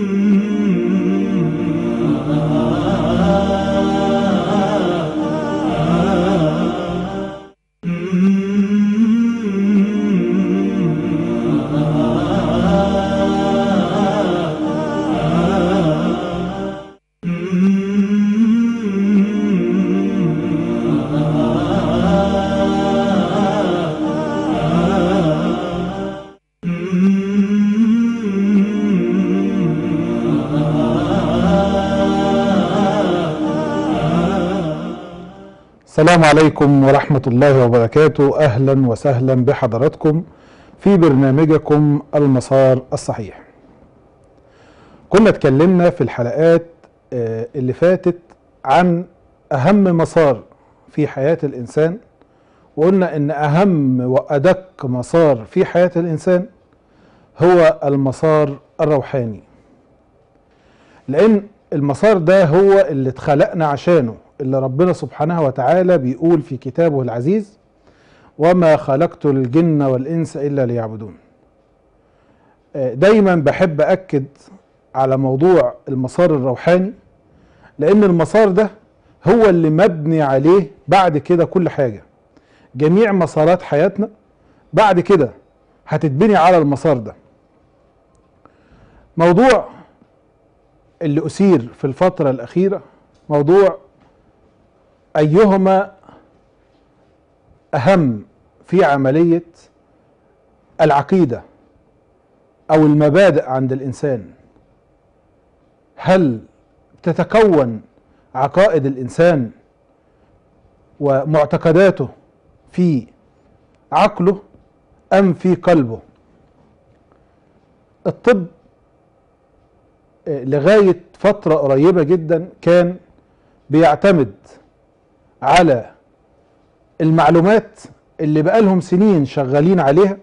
السلام عليكم ورحمة الله وبركاته أهلا وسهلا بحضراتكم في برنامجكم المسار الصحيح كنا اتكلمنا في الحلقات آه، اللي فاتت عن أهم مسار في حياة الإنسان وقلنا إن أهم وأدق مسار في حياة الإنسان هو المسار الروحاني لأن المسار ده هو اللي اتخلقنا عشانه اللي ربنا سبحانه وتعالى بيقول في كتابه العزيز وما خلقت الجن والإنس إلا ليعبدون آه، دايما بحب أكد على موضوع المسار الروحاني لأن المسار ده هو اللي مبني عليه بعد كده كل حاجة جميع مسارات حياتنا بعد كده هتتبني على المسار ده موضوع اللي أثير في الفترة الأخيرة موضوع أيهما أهم في عملية العقيدة أو المبادئ عند الإنسان هل تتكون عقائد الإنسان ومعتقداته في عقله أم في قلبه الطب آه، لغاية فترة قريبة جدا كان بيعتمد على المعلومات اللي بقالهم سنين شغالين عليها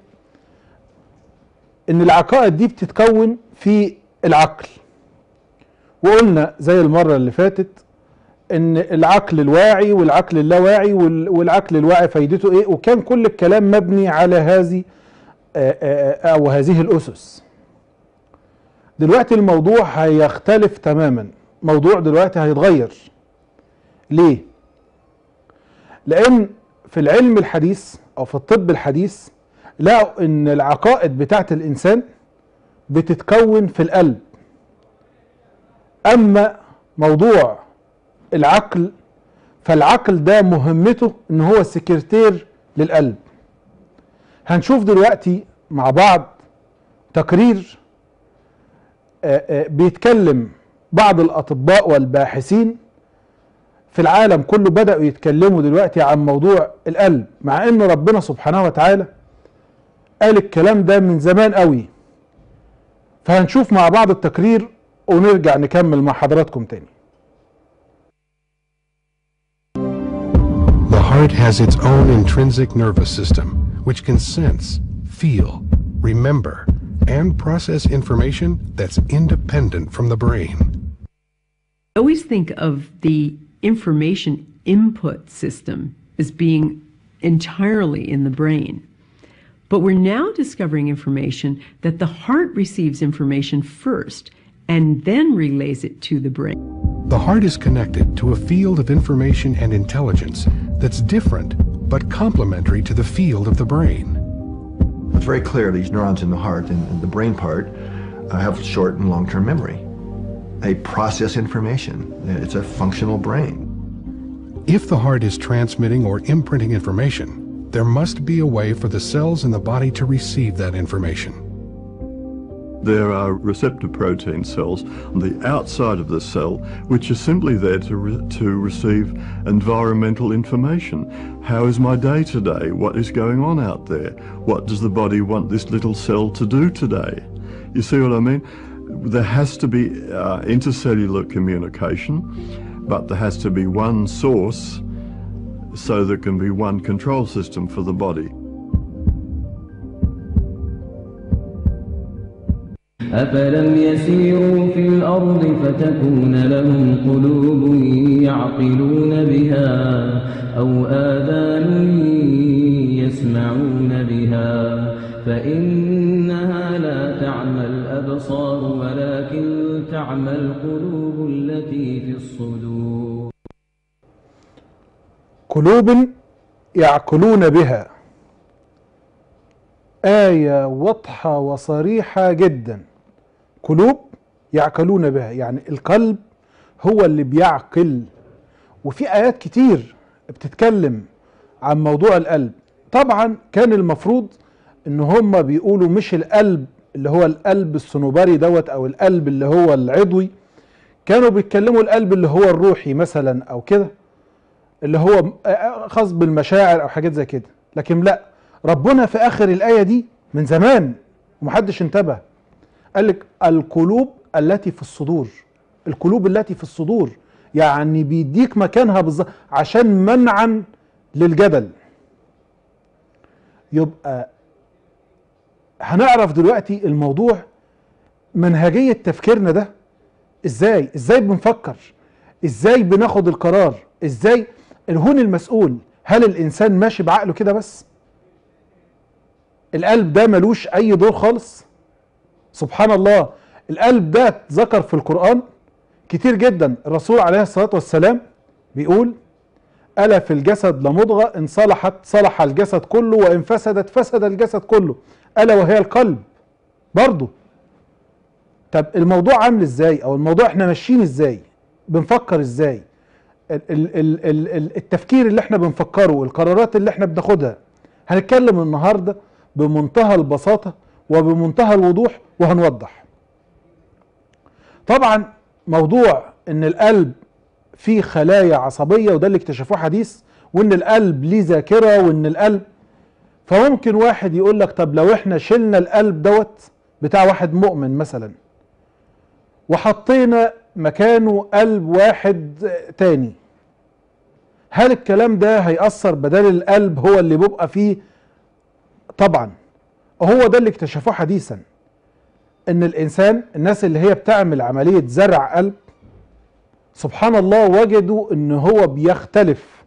ان العقائد دي بتتكون في العقل وقلنا زي المرة اللي فاتت ان العقل الواعي والعقل اللاواعي وال- والعقل الواعي فايدته ايه وكان كل الكلام مبني على هذه آه، آه، او هذه الاسس دلوقتي الموضوع هيختلف تماما موضوع دلوقتي هيتغير ليه لان في العلم الحديث او في الطب الحديث لقوا ان العقائد بتاعت الانسان بتتكون في القلب اما موضوع العقل فالعقل ده مهمته ان هو السكرتير للقلب هنشوف دلوقتي مع بعض تقرير آه، آه، بيتكلم بعض الاطباء والباحثين في العالم كله بدأوا يتكلموا دلوقتي عن موضوع القلب مع ان ربنا سبحانه وتعالى قال الكلام ده من زمان قوي فهنشوف مع بعض التقرير ونرجع نكمل مع حضراتكم تاني The heart has its own intrinsic nervous system, which can sense, feel, remember, and process information that's independent from the brain. I always think of the information input system as being entirely in the brain. But we're now discovering information that the heart receives information first and then relays it to the brain. The heart is connected to a field of information and intelligence that's different but complementary to the field of the brain. It's very clear these neurons in the heart and, and the brain part uh, have short and long-term memory. They process information. It's a functional brain. If the heart is transmitting or imprinting information, there must be a way for the cells in the body to receive that information. There are receptor protein cells on the outside of the cell which are simply there to, re- to receive environmental information. How is my day today? What is going on out there? What does the body want this little cell to do today? You see what I mean? There has to be uh, intercellular communication, but there has to be one source so there can be one control system for the body. أفلم يسيروا في الأرض فتكون لهم قلوب يعقلون بها أو آذان يسمعون بها فإنها لا تعمى الأبصار ولكن تعمى القلوب التي في الصدور قلوب يعقلون بها آية واضحة وصريحة جدا قلوب يعقلون بها يعني القلب هو اللي بيعقل وفي آيات كتير بتتكلم عن موضوع القلب طبعا كان المفروض ان هم بيقولوا مش القلب اللي هو القلب الصنوبري دوت او القلب اللي هو العضوي كانوا بيتكلموا القلب اللي هو الروحي مثلا او كده اللي هو خاص بالمشاعر او حاجات زي كده لكن لا ربنا في اخر الايه دي من زمان ومحدش انتبه قال لك القلوب التي في الصدور القلوب التي في الصدور يعني بيديك مكانها بالظبط عشان منعا للجدل يبقى هنعرف دلوقتي الموضوع منهجية تفكيرنا ده ازاي ازاي بنفكر ازاي بناخد القرار ازاي الهون المسؤول هل الانسان ماشي بعقله كده بس القلب ده ملوش اي دور خالص سبحان الله القلب ده ذكر في القرآن كتير جدا الرسول عليه الصلاة والسلام بيقول ألا في الجسد لمضغة إن صلحت صلح الجسد كله وإن فسدت فسد الجسد كله ألا وهي القلب برضه طب الموضوع عامل ازاي او الموضوع احنا ماشيين ازاي بنفكر ازاي ال- ال- ال- ال- ال- التفكير اللي احنا بنفكره والقرارات اللي احنا بناخدها هنتكلم النهارده بمنتهى البساطه وبمنتهى الوضوح وهنوضح طبعا موضوع ان القلب فيه خلايا عصبيه وده اللي اكتشفوه حديث وان القلب ليه ذاكره وان القلب فممكن واحد يقول لك طب لو احنا شلنا القلب دوت بتاع واحد مؤمن مثلا وحطينا مكانه قلب واحد تاني هل الكلام ده هيأثر بدل القلب هو اللي بيبقى فيه طبعا هو ده اللي اكتشفوه حديثا ان الانسان الناس اللي هي بتعمل عملية زرع قلب سبحان الله وجدوا ان هو بيختلف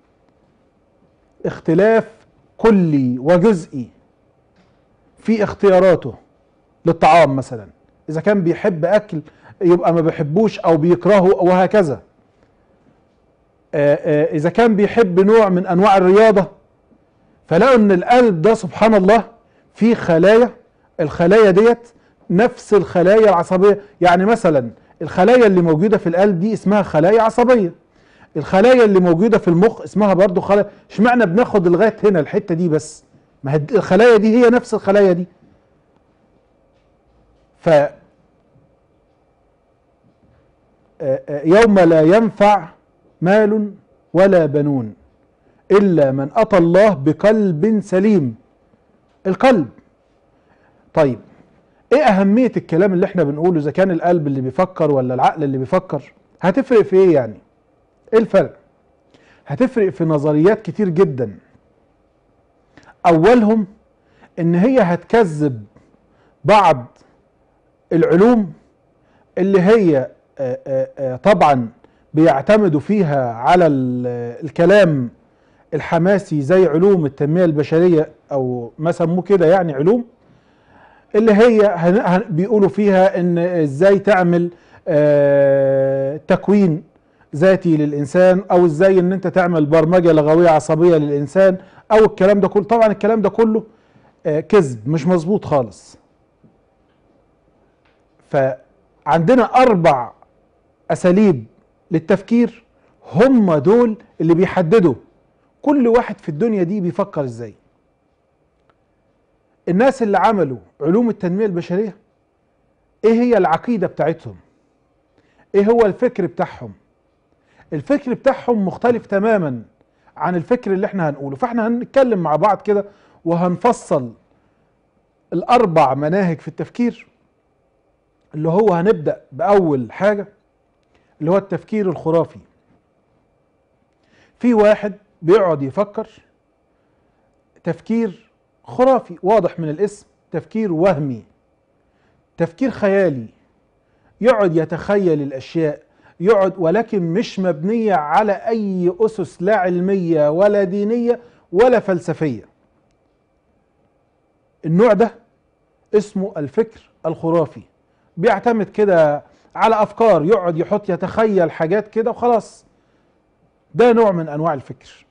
اختلاف كلي وجزئي في اختياراته للطعام مثلا اذا كان بيحب اكل يبقى ما بيحبوش او بيكرهه وهكذا آه، آه، اذا كان بيحب نوع من انواع الرياضه فلقوا ان القلب ده سبحان الله فيه خلايا الخلايا ديت نفس الخلايا العصبيه يعني مثلا الخلايا اللي موجوده في القلب دي اسمها خلايا عصبيه الخلايا اللي موجوده في المخ اسمها برضو خلايا اشمعنى بناخد لغايه هنا الحته دي بس ما هي الخلايا دي هي نفس الخلايا دي ف آه، آه، يوم لا ينفع مال ولا بنون الا من اتى الله بقلب سليم القلب طيب ايه اهميه الكلام اللي احنا بنقوله اذا كان القلب اللي بيفكر ولا العقل اللي بيفكر هتفرق في ايه يعني ايه الفرق هتفرق في نظريات كتير جدا اولهم ان هي هتكذب بعض العلوم اللي هي آه، آه، آه، طبعا بيعتمدوا فيها على ال- الكلام الحماسي زي علوم التنمية البشرية او ما سموه كده يعني علوم اللي هي هن- هن- بيقولوا فيها ان ازاي تعمل آه، تكوين ذاتي للانسان او ازاي ان انت تعمل برمجة لغوية عصبية للانسان او الكلام ده كله طبعا الكلام ده كله آه، كذب مش مظبوط خالص فعندنا اربع اساليب للتفكير هم دول اللي بيحددوا كل واحد في الدنيا دي بيفكر ازاي الناس اللي عملوا علوم التنمية البشرية ايه هي العقيدة بتاعتهم ايه هو الفكر بتاعهم الفكر بتاعهم مختلف تماما عن الفكر اللي احنا هنقوله فاحنا هنتكلم مع بعض كده وهنفصل الاربع مناهج في التفكير اللي هو هنبدأ بأول حاجة اللي هو التفكير الخرافي في واحد بيقعد يفكر تفكير خرافي واضح من الاسم تفكير وهمي تفكير خيالي يقعد يتخيل الأشياء يقعد ولكن مش مبنية على أي أسس لا علمية ولا دينية ولا فلسفية النوع ده اسمه الفكر الخرافي بيعتمد كده على افكار يقعد يحط يتخيل حاجات كده وخلاص ده نوع من انواع الفكر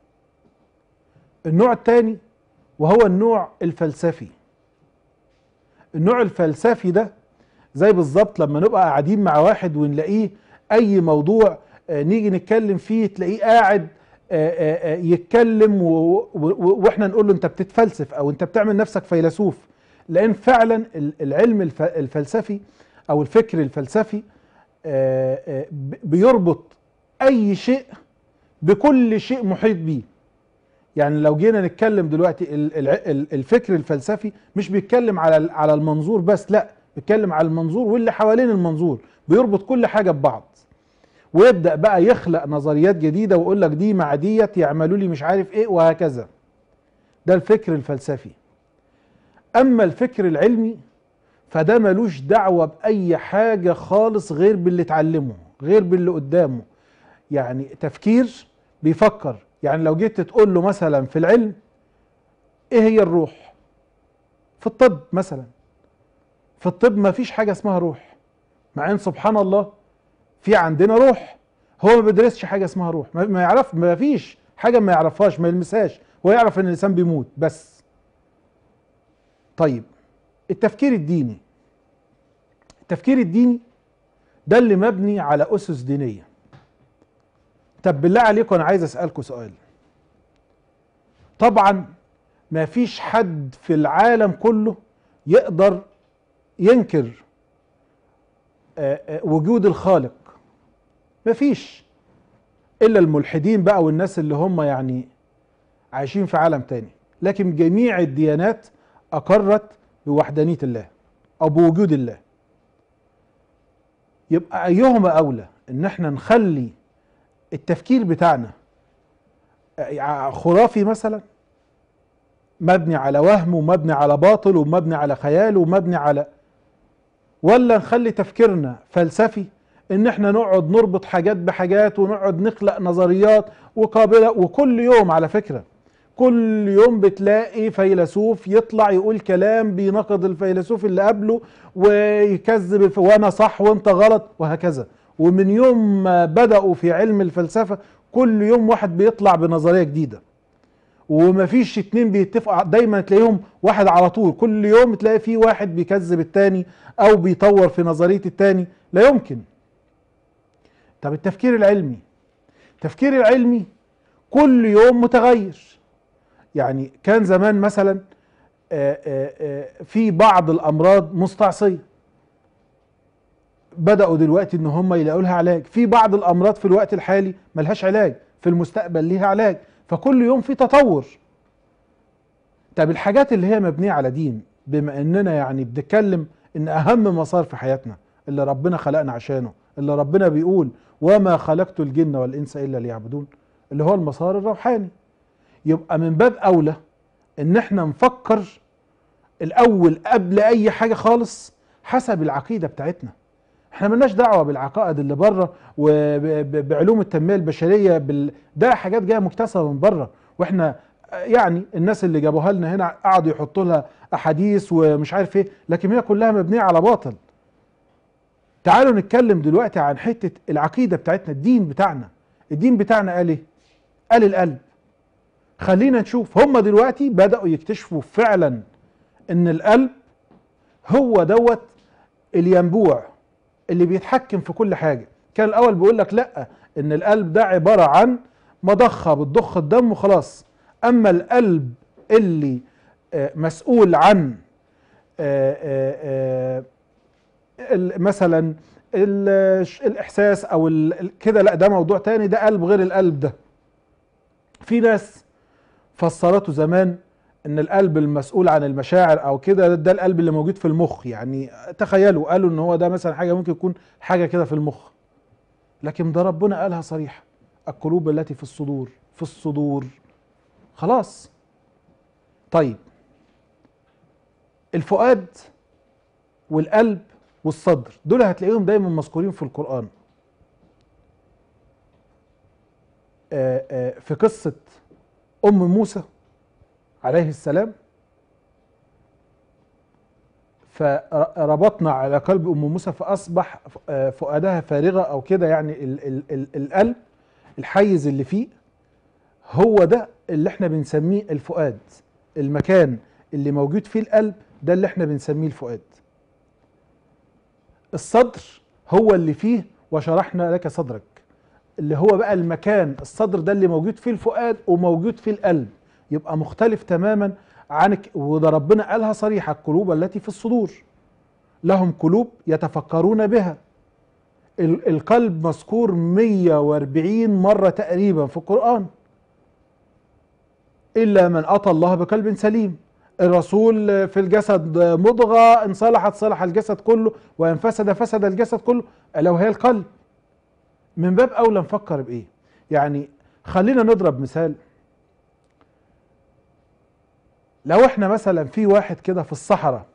النوع الثاني وهو النوع الفلسفي النوع الفلسفي ده زي بالظبط لما نبقى قاعدين مع واحد ونلاقيه اي موضوع آه، نيجي نتكلم فيه تلاقيه قاعد آه، آه، آه، يتكلم و- و- واحنا نقول له انت بتتفلسف او انت بتعمل نفسك فيلسوف لان فعلا ال- العلم الف- الفلسفي او الفكر الفلسفي آه، آه، ب- بيربط اي شيء بكل شيء محيط بيه يعني لو جينا نتكلم دلوقتي ال- الع- ال- الفكر الفلسفي مش بيتكلم على ال- على المنظور بس لا بيتكلم على المنظور واللي حوالين المنظور بيربط كل حاجه ببعض ويبدا بقى يخلق نظريات جديده ويقول لك دي مع ديت يعملوا لي مش عارف ايه وهكذا ده الفكر الفلسفي اما الفكر العلمي فده ملوش دعوه باي حاجه خالص غير باللي اتعلمه غير باللي قدامه يعني تفكير بيفكر يعني لو جيت تقول له مثلا في العلم ايه هي الروح في الطب مثلا في الطب ما فيش حاجه اسمها روح مع ان سبحان الله في عندنا روح هو ما بيدرسش حاجه اسمها روح ما ما يعرف ما فيش حاجه ما يعرفهاش ما يلمسهاش هو يعرف ان الانسان بيموت بس طيب التفكير الديني التفكير الديني ده اللي مبني على اسس دينيه طب بالله عليكم انا عايز اسالكم سؤال طبعا ما فيش حد في العالم كله يقدر ينكر آه، آه، وجود الخالق ما فيش الا الملحدين بقى والناس اللي هم يعني عايشين في عالم تاني لكن جميع الديانات اقرت بوحدانيه الله او بوجود الله يبقى ايهما اولى ان احنا نخلي التفكير بتاعنا آه، خرافي مثلا مبني على وهم ومبني على باطل ومبني على خيال ومبني على ولا نخلي تفكيرنا فلسفي ان احنا نقعد نربط حاجات بحاجات ونقعد نخلق نظريات وقابله وكل يوم على فكره كل يوم بتلاقي فيلسوف يطلع يقول كلام بيناقض الفيلسوف اللي قبله ويكذب الف... وانا صح وانت غلط وهكذا ومن يوم ما بدأوا في علم الفلسفة كل يوم واحد بيطلع بنظرية جديدة ومفيش اتنين بيتفقوا دايما تلاقيهم واحد على طول كل يوم تلاقي فيه واحد بيكذب التاني او بيطور في نظرية التاني لا يمكن طب التفكير العلمي التفكير العلمي كل يوم متغير يعني كان زمان مثلا آه، آه، آه، في بعض الامراض مستعصيه بداوا دلوقتي ان هم يلاقوا لها علاج في بعض الامراض في الوقت الحالي ملهاش علاج في المستقبل ليها علاج فكل يوم في تطور طب الحاجات اللي هي مبنيه على دين بما اننا يعني بنتكلم ان اهم مسار في حياتنا اللي ربنا خلقنا عشانه اللي ربنا بيقول وما خلقت الجن والانس الا ليعبدون اللي هو المسار الروحاني يبقى من باب اولى ان احنا نفكر الاول قبل اي حاجه خالص حسب العقيده بتاعتنا احنا ملناش دعوه بالعقائد اللي بره وبعلوم التنميه البشريه بال... ده حاجات جايه مكتسبه من بره واحنا يعني الناس اللي جابوها لنا هنا قعدوا يحطوا لها احاديث ومش عارف ايه لكن هي كلها مبنيه على باطل تعالوا نتكلم دلوقتي عن حته العقيده بتاعتنا الدين بتاعنا الدين بتاعنا قال ايه قال القلب خلينا نشوف هم دلوقتي بداوا يكتشفوا فعلا ان القلب هو دوت الينبوع اللي بيتحكم في كل حاجه كان الاول بيقول لك لا ان القلب ده عباره عن مضخه بتضخ الدم وخلاص اما القلب اللي آه، مسؤول عن آه، آه، آه، ال- مثلا ال- الاحساس او ال- ال- كده لا ده موضوع تاني ده قلب غير القلب ده في ناس فسرته زمان ان القلب المسؤول عن المشاعر او كده ده القلب اللي موجود في المخ يعني تخيلوا قالوا ان هو ده مثلا حاجه ممكن يكون حاجه كده في المخ لكن ده ربنا قالها صريحه القلوب التي في الصدور في الصدور خلاص طيب الفؤاد والقلب والصدر دول هتلاقيهم دايما مذكورين في القرآن آه، آه، في قصة أم موسى عليه السلام فربطنا على قلب ام موسى فاصبح آه، فؤادها فارغه او كده يعني ال ال ال القلب الحيز اللي فيه هو ده اللي احنا بنسميه الفؤاد المكان اللي موجود فيه القلب ده اللي احنا بنسميه الفؤاد الصدر هو اللي فيه وشرحنا لك صدرك اللي هو بقى المكان الصدر ده اللي موجود فيه الفؤاد وموجود فيه القلب يبقى مختلف تماما عنك وده ربنا قالها صريحة القلوب التي في الصدور لهم قلوب يتفكرون بها ال- القلب مذكور 140 مرة تقريبا في القرآن إلا من أتى الله بقلب سليم الرسول في الجسد مضغة إن صلحت صلح الجسد كله وإن فسد فسد الجسد كله ألا وهي القلب من باب أولى نفكر بإيه يعني خلينا نضرب مثال لو احنا مثلا في واحد كده في الصحراء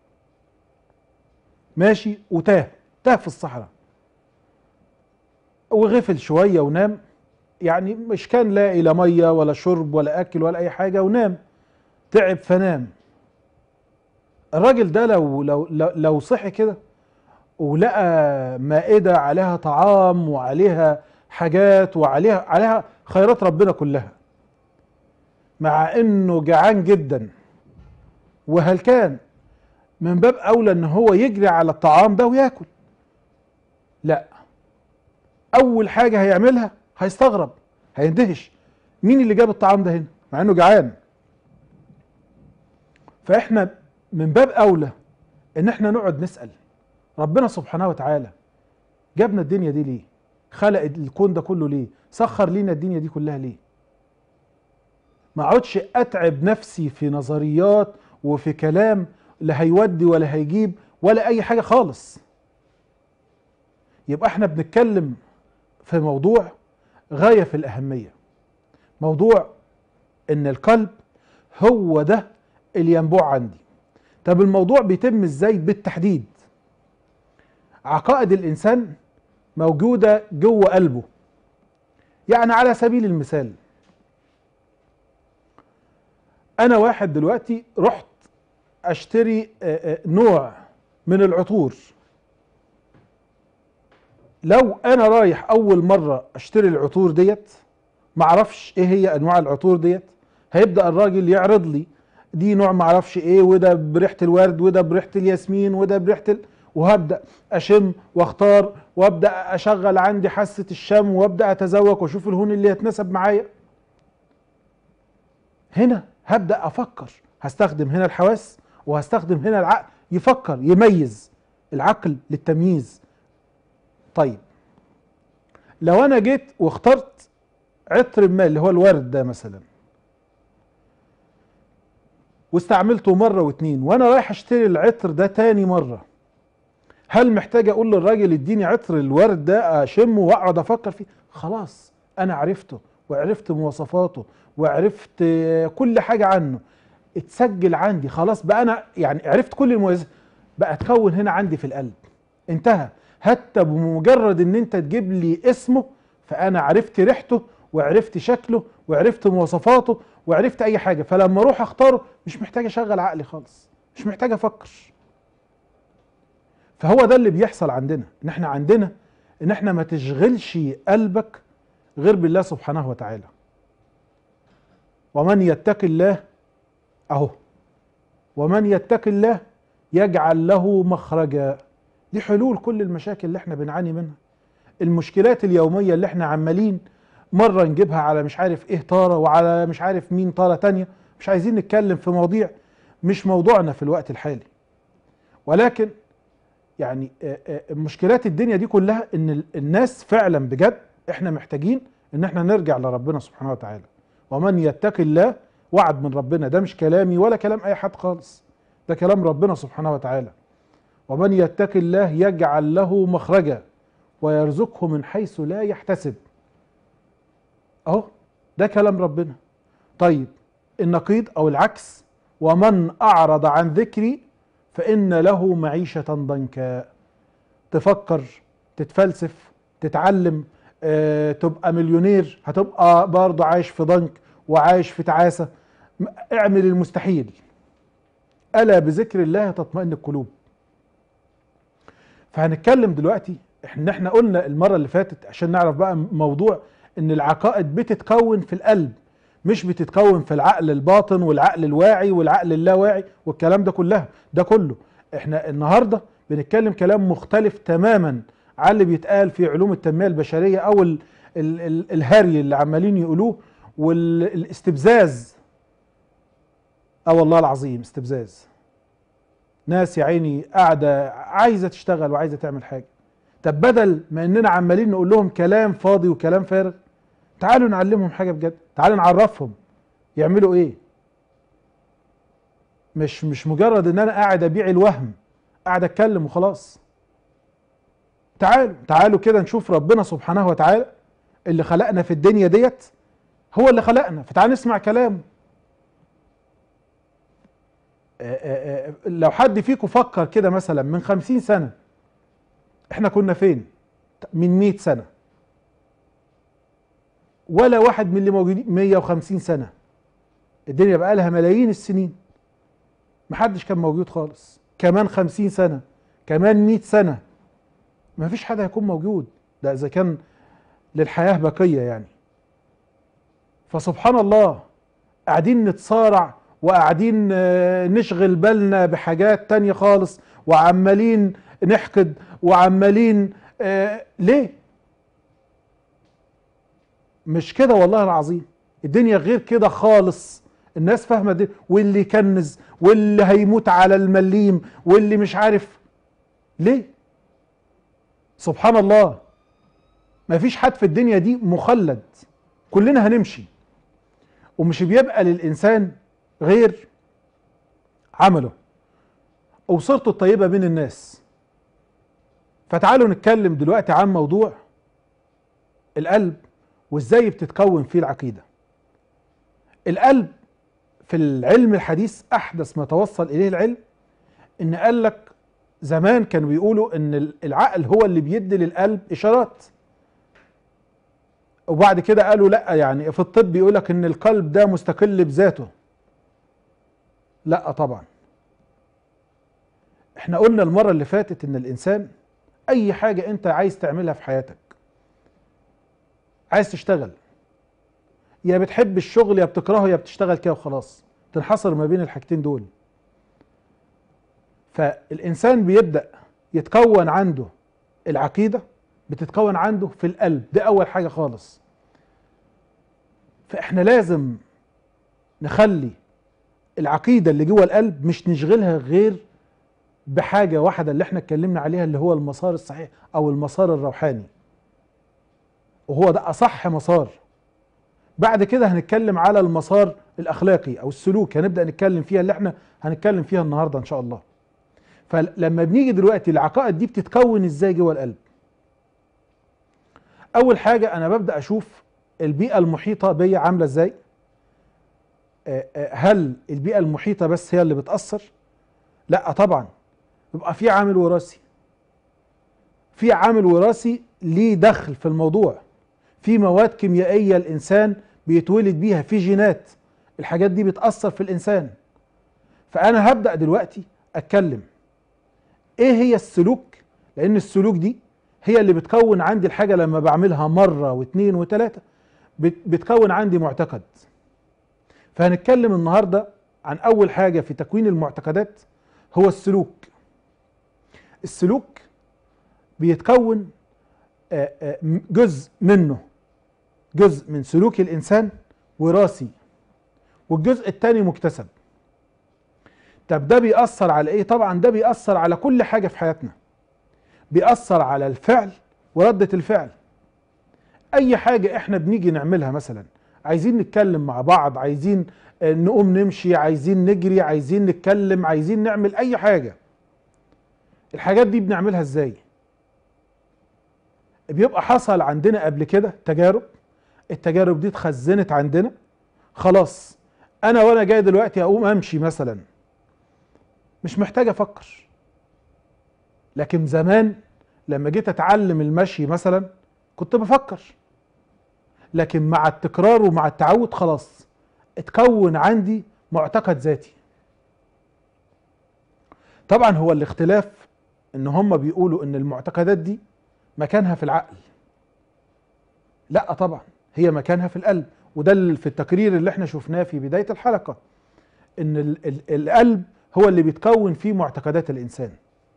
ماشي وتاه تاه في الصحراء وغفل شويه ونام يعني مش كان لاقي لا ميه ولا شرب ولا اكل ولا اي حاجه ونام تعب فنام الراجل ده لو لو لو, لو صحي كده ولقى مائده عليها طعام وعليها حاجات وعليها عليها خيرات ربنا كلها مع انه جعان جدا وهلكان من باب اولى ان هو يجري على الطعام ده وياكل لا اول حاجه هيعملها هيستغرب هيندهش مين اللي جاب الطعام ده هنا مع انه جعان فاحنا من باب اولى ان احنا نقعد نسال ربنا سبحانه وتعالى جابنا الدنيا دي ليه خلق الكون ده كله ليه سخر لينا الدنيا دي كلها ليه ما اقعدش اتعب نفسي في نظريات وفي كلام لا هيودي ولا هيجيب ولا اي حاجه خالص يبقى احنا بنتكلم في موضوع غايه في الاهميه موضوع ان القلب هو ده اللي ينبوع عندي طب الموضوع بيتم ازاي بالتحديد عقائد الانسان موجوده جوه قلبه يعني على سبيل المثال انا واحد دلوقتي رحت اشتري آه، آه، نوع من العطور لو انا رايح اول مره اشتري العطور ديت معرفش ايه هي انواع العطور ديت هيبدا الراجل يعرض لي دي نوع معرفش ايه وده بريحه الورد وده بريحه الياسمين وده بريحه ال... وهبدا اشم واختار وابدا اشغل عندي حاسه الشم وابدا اتذوق واشوف الهون اللي يتناسب معايا هنا هبدا افكر هستخدم هنا الحواس وهستخدم هنا العقل يفكر يميز العقل للتمييز طيب لو انا جيت واخترت عطر ما اللي هو الورد ده مثلا واستعملته مره واتنين وانا رايح اشتري العطر ده تاني مره هل محتاج اقول للراجل اديني عطر الورد ده اشمه واقعد افكر فيه خلاص انا عرفته وعرفت مواصفاته وعرفت آه، كل حاجه عنه اتسجل عندي خلاص بقى انا يعني عرفت كل المميزات بقى تكون هنا عندي في القلب انتهى حتى بمجرد ان انت تجيب لي اسمه فانا عرفت ريحته وعرفت شكله وعرفت مواصفاته وعرفت اي حاجه فلما اروح اختاره مش محتاج اشغل عقلي خالص مش محتاج افكر فهو ده اللي بيحصل عندنا ان احنا عندنا ان احنا ما تشغلش قلبك غير بالله سبحانه وتعالى ومن يتق الله اهو ومن يتق الله يجعل له مخرجا دي حلول كل المشاكل اللي احنا بنعاني منها المشكلات اليومية اللي احنا عمالين مرة نجيبها على مش عارف ايه طارة وعلى مش عارف مين طارة تانية مش عايزين نتكلم في مواضيع مش موضوعنا في الوقت الحالي ولكن يعني آه، آه، مشكلات الدنيا دي كلها ان ال- الناس فعلا بجد احنا محتاجين ان احنا نرجع لربنا سبحانه وتعالى ومن يتقي الله وعد من ربنا ده مش كلامي ولا كلام اي حد خالص ده كلام ربنا سبحانه وتعالى ومن يتق الله يجعل له مخرجا ويرزقه من حيث لا يحتسب اهو ده كلام ربنا طيب النقيض او العكس ومن اعرض عن ذكري فان له معيشه ضنكا تفكر تتفلسف تتعلم آه، تبقى مليونير هتبقى برضه عايش في ضنك وعايش في تعاسه م- اعمل المستحيل الا بذكر الله تطمئن القلوب فهنتكلم دلوقتي احنا احنا قلنا المره اللي فاتت عشان نعرف بقى موضوع ان العقائد بتتكون في القلب مش بتتكون في العقل الباطن والعقل الواعي والعقل اللاواعي والكلام ده كلها ده كله احنا النهارده بنتكلم كلام مختلف تماما عن اللي بيتقال في علوم التنميه البشريه او ال ال ال الهري اللي عمالين يقولوه والاستفزاز اه والله العظيم استفزاز ناس يا عيني قاعده عايزه تشتغل وعايزه تعمل حاجه طب بدل ما اننا عمالين نقول لهم كلام فاضي وكلام فارغ تعالوا نعلمهم حاجه بجد تعالوا نعرفهم يعملوا ايه مش مش مجرد ان انا قاعد ابيع الوهم قاعد اتكلم وخلاص تعالوا تعالوا كده نشوف ربنا سبحانه وتعالى اللي خلقنا في الدنيا ديت هو اللي خلقنا فتعال نسمع كلامه آه، آه، آه، لو حد فيكم فكر كده مثلا من خمسين سنة احنا كنا فين من مئة سنة ولا واحد من اللي موجودين 150 سنة الدنيا بقى لها ملايين السنين محدش كان موجود خالص كمان 50 سنة كمان 100 سنة مفيش حد هيكون موجود ده إذا كان للحياة بقية يعني فسبحان الله قاعدين نتصارع وقاعدين آه، نشغل بالنا بحاجات تانية خالص وعمالين نحقد وعمالين آه، ليه مش كده والله العظيم الدنيا غير كده خالص الناس فاهمه دي واللي كنز واللي هيموت على المليم واللي مش عارف ليه سبحان الله ما فيش حد في الدنيا دي مخلد كلنا هنمشي ومش بيبقى للإنسان غير عمله أو صورته الطيبة بين الناس فتعالوا نتكلم دلوقتي عن موضوع القلب وازاي بتتكون فيه العقيدة القلب في العلم الحديث أحدث ما توصل إليه العلم إن قال لك زمان كانوا بيقولوا إن العقل هو اللي بيدي للقلب إشارات وبعد كده قالوا لا يعني في الطب بيقول لك ان القلب ده مستقل بذاته لا طبعا احنا قلنا المره اللي فاتت ان الانسان اي حاجه انت عايز تعملها في حياتك عايز تشتغل يا بتحب الشغل يا بتكرهه يا بتشتغل كده وخلاص تنحصر ما بين الحاجتين دول فالانسان بيبدا يتكون عنده العقيده بتتكون عنده في القلب ده اول حاجه خالص فاحنا لازم نخلي العقيده اللي جوه القلب مش نشغلها غير بحاجه واحده اللي احنا اتكلمنا عليها اللي هو المسار الصحيح او المسار الروحاني وهو ده اصح مسار بعد كده هنتكلم على المسار الاخلاقي او السلوك هنبدا نتكلم فيها اللي احنا هنتكلم فيها النهارده ان شاء الله فلما بنيجي دلوقتي العقائد دي بتتكون ازاي جوه القلب اول حاجه انا ببدا اشوف البيئه المحيطه بيا عامله ازاي آه، آه، هل البيئه المحيطه بس هي اللي بتاثر لا طبعا يبقى في عامل وراثي في عامل وراثي ليه دخل في الموضوع في مواد كيميائيه الانسان بيتولد بيها في جينات الحاجات دي بتاثر في الانسان فانا هبدا دلوقتي اتكلم ايه هي السلوك لان السلوك دي هي اللي بتكون عندي الحاجة لما بعملها مرة واثنين وثلاثة بت- بتكون عندي معتقد فهنتكلم النهاردة عن أول حاجة في تكوين المعتقدات هو السلوك السلوك بيتكون آه، آه، م- جزء منه جزء من سلوك الإنسان وراثي والجزء الثاني مكتسب طب ده بيأثر على ايه طبعا ده بيأثر على كل حاجة في حياتنا بيأثر على الفعل وردة الفعل اي حاجة احنا بنيجي نعملها مثلا عايزين نتكلم مع بعض عايزين آه، نقوم نمشي عايزين نجري عايزين نتكلم عايزين نعمل اي حاجة الحاجات دي بنعملها ازاي بيبقى حصل عندنا قبل كده تجارب التجارب دي اتخزنت عندنا خلاص انا وانا جاي دلوقتي اقوم امشي مثلا مش محتاج افكر لكن زمان لما جيت اتعلم المشي مثلا كنت بفكر لكن مع التكرار ومع التعود خلاص اتكون عندي معتقد ذاتي طبعا هو الاختلاف ان هم بيقولوا ان المعتقدات دي مكانها في العقل لا طبعا هي مكانها في القلب وده ال- في التقرير اللي احنا شفناه في بداية الحلقة ان ال ال القلب هو اللي بيتكون فيه معتقدات الانسان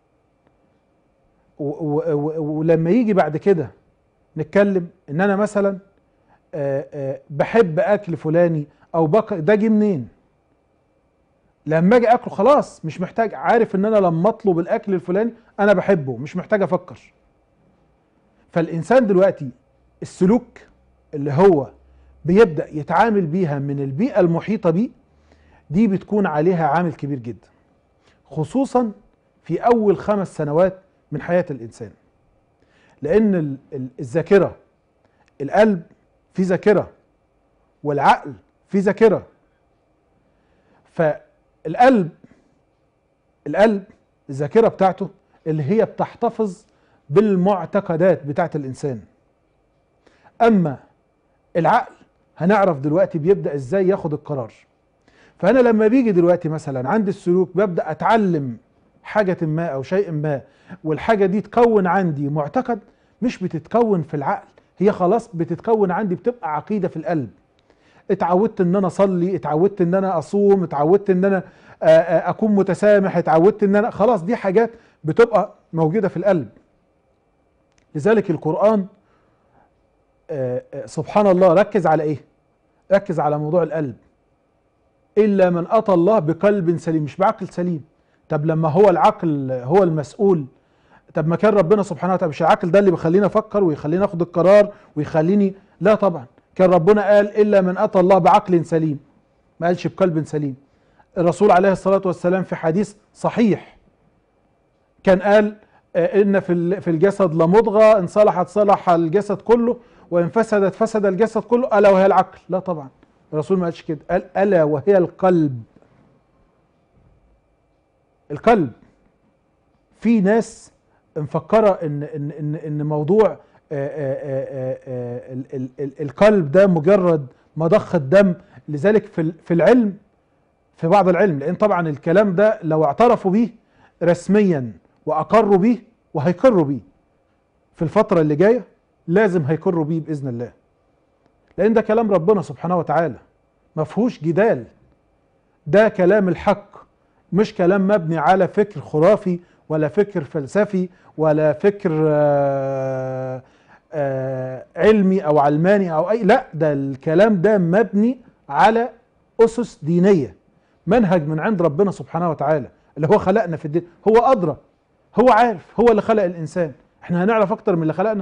و- و- و- ولما يجي بعد كده نتكلم ان انا مثلا آه، آه، بحب اكل فلاني او بق... ده جه منين لما اجي اكله خلاص مش محتاج عارف ان انا لما اطلب الاكل الفلاني انا بحبه مش محتاج افكر فالانسان دلوقتي السلوك اللي هو بيبدا يتعامل بيها من البيئه المحيطه بيه دي بتكون عليها عامل كبير جدا خصوصا في اول خمس سنوات من حياه الانسان لان ال- ال- الذاكره القلب في ذاكره والعقل في ذاكره فالقلب القلب الذاكره بتاعته اللي هي بتحتفظ بالمعتقدات بتاعت الانسان اما العقل هنعرف دلوقتي بيبدا ازاي ياخد القرار فانا لما بيجي دلوقتي مثلا عند السلوك ببدا اتعلم حاجه ما او شيء ما والحاجه دي تكون عندي معتقد مش بتتكون في العقل هي خلاص بتتكون عندي بتبقى عقيده في القلب اتعودت ان انا اصلي اتعودت ان انا اصوم اتعودت ان انا آه، آه، اكون متسامح اتعودت ان انا خلاص دي حاجات بتبقى موجوده في القلب لذلك القران آه، آه، سبحان الله ركز على ايه ركز على موضوع القلب الا من اتى الله بقلب سليم مش بعقل سليم طب لما هو العقل هو المسؤول طب ما كان ربنا سبحانه وتعالى مش العقل ده اللي بيخليني افكر ويخليني اخد القرار ويخليني لا طبعا كان ربنا قال الا من اتى الله بعقل سليم ما قالش بقلب سليم الرسول عليه الصلاه والسلام في حديث صحيح كان قال آه، ان في ال- في الجسد لمضغه ان صلحت صلح الجسد كله وان فسدت فسد الجسد كله الا وهي العقل لا طبعا الرسول ما قالش كده قال الا وهي القلب القلب في ناس مفكره ان ان ان ان موضوع آه، آه، آه، آه، ال- ال- ال- القلب ده مجرد مضخه دم لذلك في ال- في العلم في بعض العلم لان طبعا الكلام ده لو اعترفوا بيه رسميا واقروا بيه وهيقروا بيه في الفتره اللي جايه لازم هيقروا بيه باذن الله لان ده كلام ربنا سبحانه وتعالى ما فيهوش جدال ده كلام الحق مش كلام مبني على فكر خرافي ولا فكر فلسفي ولا فكر آه، آه، علمي او علماني او اي لا ده الكلام ده مبني على اسس دينيه منهج من عند ربنا سبحانه وتعالى اللي هو خلقنا في الدين هو ادرى هو عارف هو اللي خلق الانسان احنا هنعرف اكتر من اللي خلقنا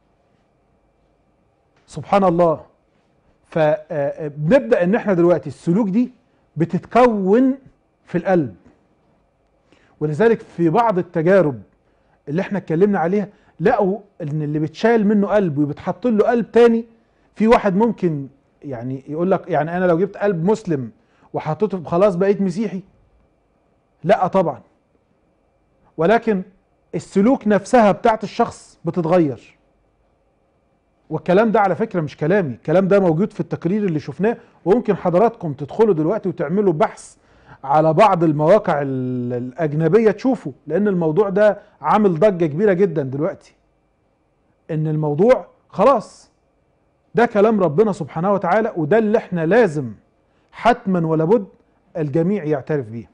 سبحان الله فبنبدا ان احنا دلوقتي السلوك دي بتتكون في القلب ولذلك في بعض التجارب اللي احنا اتكلمنا عليها لقوا ان اللي بتشال منه قلب وبتحط له قلب تاني في واحد ممكن يعني يقول لك يعني انا لو جبت قلب مسلم وحطيته خلاص بقيت مسيحي لا طبعا ولكن السلوك نفسها بتاعت الشخص بتتغير والكلام ده على فكرة مش كلامي الكلام ده موجود في التقرير اللي شفناه وممكن حضراتكم تدخلوا دلوقتي وتعملوا بحث على بعض المواقع ال- الأجنبية تشوفوا لأن الموضوع ده عامل ضجة كبيرة جدا دلوقتي إن الموضوع خلاص ده كلام ربنا سبحانه وتعالى وده اللي احنا لازم حتما ولا بد الجميع يعترف بيه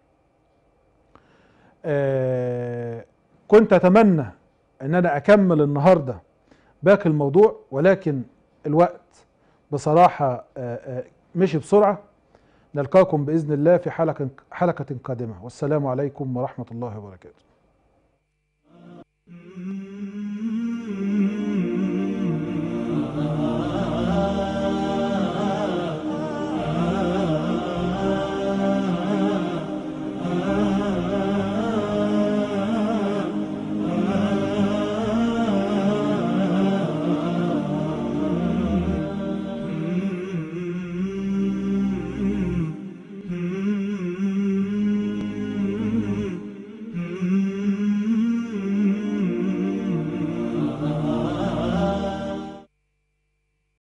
آه كنت أتمنى أن أنا أكمل النهاردة باقي الموضوع ولكن الوقت بصراحة آه، آه، مشي بسرعة نلقاكم بإذن الله في حلقة حلقة قادمة والسلام عليكم ورحمة الله وبركاته